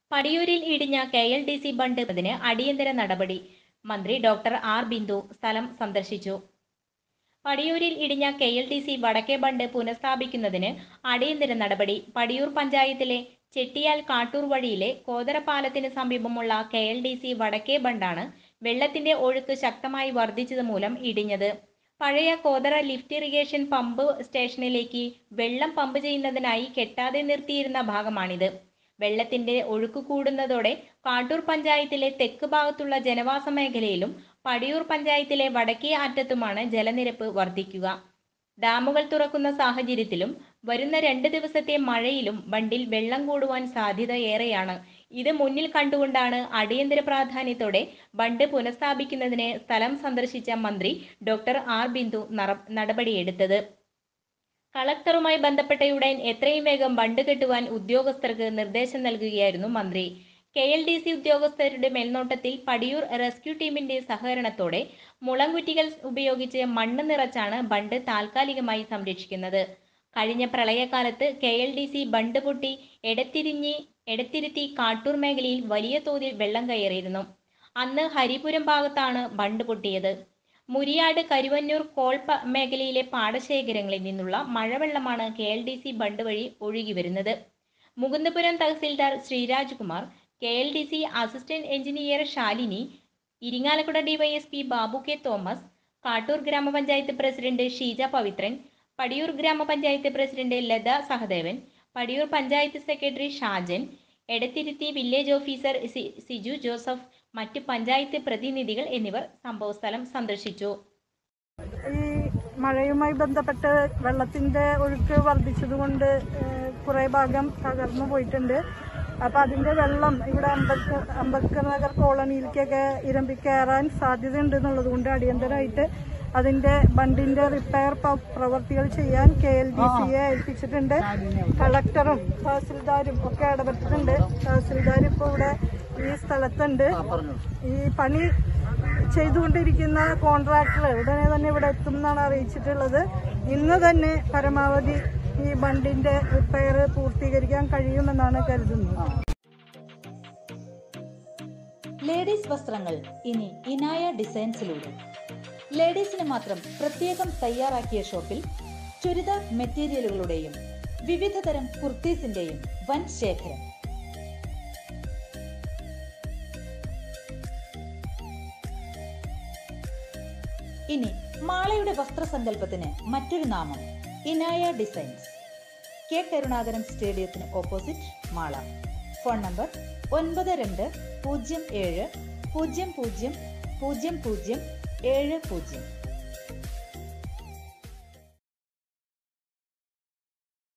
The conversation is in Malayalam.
പടിയൂരിൽ ഇടിഞ്ഞ K L D C bund ഇതിന് അടിയന്തര നടപടി മന്ത്രി ഡോക്ടർ ആർ ബിന്ദു സ്ഥലം സന്ദർശിച്ചു പടിയൂരിൽ ഇടിഞ്ഞ കെ എൽ ഡി സി വടക്കേ ബണ്ട് പുനഃസ്ഥാപിക്കുന്നതിന് അടിയന്തര നടപടി പടിയൂർ പഞ്ചായത്തിലെ ചെട്ടിയാൽ കാട്ടൂർ വഴിയിലെ കോതരപ്പാലത്തിന് സമീപമുള്ള കെ എൽ ഡി സി വടക്കേ ബണ്ടാണ് വെള്ളത്തിന്റെ ഒഴുക്ക് ശക്തമായി വർദ്ധിച്ചത് മൂലം ഇടിഞ്ഞത് പഴയ കോതറ ലിഫ്റ്റ് ഇറിഗേഷൻ പമ്പ് സ്റ്റേഷനിലേക്ക് വെള്ളം പമ്പ് ചെയ്യുന്നതിനായി കെട്ടാതെ നിർത്തിയിരുന്ന ഭാഗമാണിത് വെള്ളത്തിന്റെ ഒഴുക്ക് കൂടുന്നതോടെ കാട്ടൂർ പഞ്ചായത്തിലെ തെക്ക് ഭാഗത്തുള്ള ജനവാസ മേഖലയിലും പടിയൂർ പഞ്ചായത്തിലെ വടക്കേ അറ്റത്തുമാണ് ജലനിരപ്പ് വർദ്ധിക്കുക ഡാമുകൾ തുറക്കുന്ന സാഹചര്യത്തിലും വരുന്ന രണ്ട് ദിവസത്തെ മഴയിലും ബണ്ടിൽ വെള്ളം കൂടുവാൻ സാധ്യത ഏറെയാണ് ഇത് മുന്നിൽ കണ്ടുകൊണ്ടാണ് അടിയന്തര പ്രാധാന്യത്തോടെ ബണ്ട് പുനഃസ്ഥാപിക്കുന്നതിന് സ്ഥലം സന്ദർശിച്ച മന്ത്രി ഡോക്ടർ ആർ ബിന്ദു നറ- നടപടിയെടുത്തത് കളക്ടറുമായി ബന്ധപ്പെട്ടയുടൻ എത്രയും വേഗം ബണ്ട് കെട്ടുവാൻ ഉദ്യോഗസ്ഥർക്ക് നിർദ്ദേശം നൽകുകയായിരുന്നു മന്ത്രി കെ എൽ ഡി സി ഉദ്യോഗസ്ഥരുടെ മേൽനോട്ടത്തിൽ പടിയൂർ റെസ്ക്യൂ ടീമിന്റെ സഹകരണത്തോടെ മുളങ്കുറ്റികൾ ഉപയോഗിച്ച് മണ്ണ് നിറച്ചാണ് ബണ്ട് താൽക്കാലികമായി സംരക്ഷിക്കുന്നത് കഴിഞ്ഞ പ്രളയകാലത്ത് K L D C bund പൊട്ടി എടത്തിരിഞ്ഞി എടത്തിരുത്തി കാട്ടൂർ മേഖലയിൽ വലിയ തോതിൽ വെള്ളം കയറിയിരുന്നു അന്ന് ഹരിപുരം ഭാഗത്താണ് ബണ്ട് പൊട്ടിയത് മുരിയാട് കരുവന്നൂർ കോൾ പ- മേഖലയിലെ പാടശേഖരങ്ങളിൽ നിന്നുള്ള മഴവെള്ളമാണ് K L D C bund വഴി ഒഴുകി വരുന്നത് Mukundapuram tahsildar Sreeraj Kumar K L D C assistant engineer Shalini Irinjalakuda DYSP Babu K Thomas Kattoor grama panchayat president Sheeja Pavithran Padiyoor grama panchayat president Latha Sahadevan Padiyoor panchayat secretary Shajan Edathiruthy village officer സി- സിജു ജോസഫ് മറ്റ് പഞ്ചായത്ത് പ്രതിനിധികൾ എന്നിവർ സംഭവസ്ഥലം സന്ദർശിച്ചു ഈ മഴയുമായി ബന്ധപ്പെട്ട് വെള്ളത്തിന്റെ ഒഴുക്ക് വർദ്ധിച്ചതുകൊണ്ട് ഏഹ്, കുറെ ഭാഗം തകർന്നു പോയിട്ടുണ്ട് അപ്പൊ അതിന്റെ വെള്ളം ഇവിടെ അംബേദ്കർ അംബേദ്കർ നഗർ കോളനിയിലേക്കൊക്കെ ഇരമ്പി കയറാൻ സാധ്യതയുണ്ട് എന്നുള്ളത് കൊണ്ട് അടിയന്തരമായിട്ട് അതിന്റെ ബണ്ടിന്റെ റിപ്പയർ പ- പ്രവർത്തികൾ ചെയ്യാൻ കെ എൽ ഡി സിയെ ഏൽപ്പിച്ചിട്ടുണ്ട് കളക്ടറും തഹസിൽദാരും ഒക്കെ ഇടപെട്ടിട്ടുണ്ട് തഹസിൽദാർ ഇപ്പോൾ ഇവിടെ ഈ സ്ഥലത്തുണ്ട് ഈ പണി ചെയ്തുകൊണ്ടിരിക്കുന്ന കോൺട്രാക്ടർ ഉടനെ തന്നെ ഇവിടെ എത്തും എന്നാണ് അറിയിച്ചിട്ടുള്ളത് ഇന്ന് തന്നെ പരമാവധി ഈ ബണ്ടിന്റെ റിപ്പയർ പൂർത്തീകരിക്കാൻ കഴിയുമെന്നാണ് കരുതുന്നത് ലേഡീസ് വസ്ത്രങ്ങൾ ഇനി ഇനായ ഡിസൈൻസിലൂടെ ലേഡീസിന് മാത്രം പ്രത്യേകം തയ്യാറാക്കിയ ഷോപ്പിൽ ചുരിദാർ മെറ്റീരിയലുകളുടെയും വിവിധതരം കുർത്തീസിന്റെയും വൻ ശേഖരം ഇനി മാളയുടെ വസ്ത്രസങ്കല്പത്തിന് മറ്റൊരു നാമം ഇനായ ഡിസൈൻസ് കെ കരുണാകരൻ സ്റ്റേഡിയത്തിന് ഓപ്പോസിറ്റ് മാള ഫോൺ നമ്പർ ഒൻപത് രണ്ട് പൂജ്യം ഏഴ് പൂജ്യം പൂജ്യം പൂജ്യം പൂജ്യം ഏഴ് പൂജ്യം